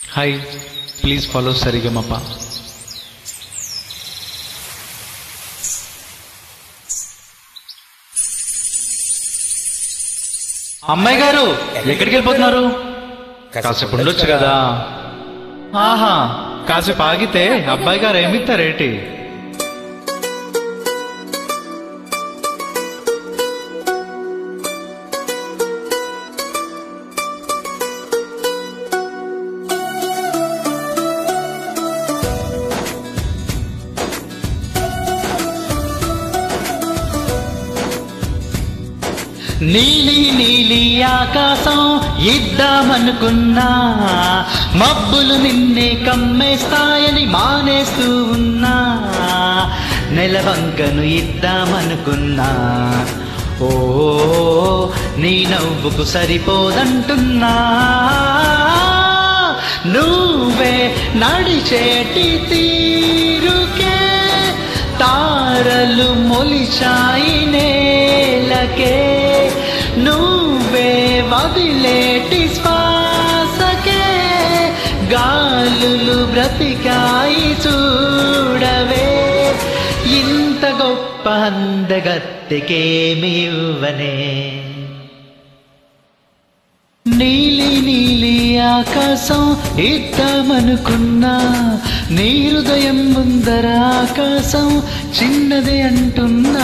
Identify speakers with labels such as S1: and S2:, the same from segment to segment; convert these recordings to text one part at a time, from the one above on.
S1: hi please follow Sa Re Ga Ma Pa అమ్మాయి గారు ఎక్కడికి వెళ్ళిపోతున్నారు కాసేపు ఉండొచ్చు కదా ఆహా కాసేపు ఆగితే అబ్బాయి గారు ఏమిస్తారేటి నీలి నీలి ఆకాశం ఇద్దామనుకున్నా మబ్బులు నిన్నే కమ్మేస్తాయని మానేస్తూ ఉన్నా నెలవంకను ఇద్దామనుకున్నా ఓ నీ నవ్వుకు సరిపోదంటున్నా నువ్వే నడిచేటి తీరుకే తారలు మొలిచాయి నేలకే నువ్వే వదిలేటి శ్వాసకే గాలులు బ్రతికాయి చూడవే ఇంత గొప్ప అందగత్తెకేమి ఇవ్వనే నీలి నీలి ఆకాశం ఇద్దామనుకున్నా నీ హృదయం ముందర ఆకాశం చిన్నదే అంటున్నా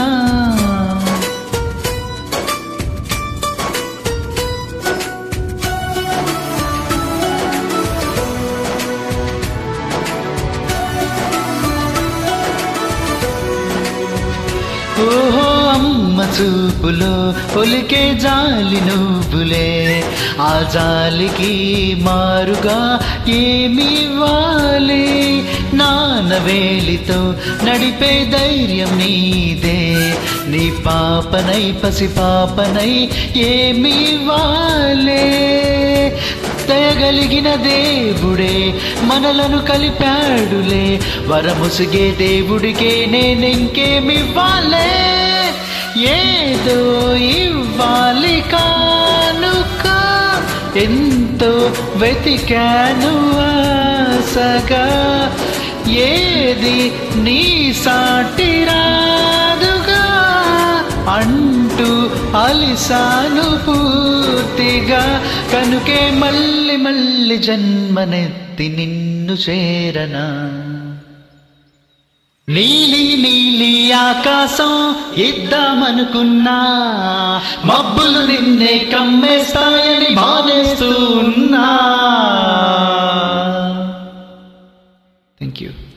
S1: ఓహో అమ్మ చూపులో ఒలికే జాలి నువ్వులే ఆ జాలికి మారుగా ఏమి ఇవ్వాలి నాన్న వేలితో నడిపే ధైర్యం నీదే నీ పాపనై పసి పాపనై ఏమి ఇవ్వాలి దయగలిగిన దేవుడే మనలను కలిపాడులే వరముసిగే దేవుడికే నేనింకేమివ్వాలే ఏదో ఇవ్వాలి కానుక ఎంతో వెతికాను ఆశగా ఏది నీ సాటి రాదుగా అంటూ అలిసాను పూర్తిగా కనుకే మళ్ళీ మళ్ళీ జన్మనెత్తి నిన్ను చేరనా నీలి నీలి ఆకాశం ఇద్దామనుకున్నా మబ్బులు నిన్నే కమ్మేస్తాయని మానేస్తూ ఉన్నా థ్యాంక్ యూ